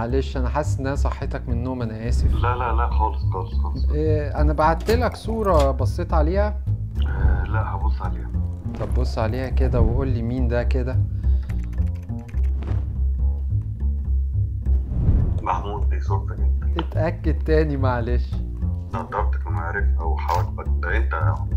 معلش انا حاسس ان انا صحيتك من النوم انا اسف لا لا لا خالص خالص خالص إيه انا بعت لك صورة بصيت عليها آه لا هبص عليها طب بص عليها كده وقول لي مين ده كده محمود دي صورتك انت اتأكد تاني معلش نضرتك المعرفة وحواجبك ده انت يا عم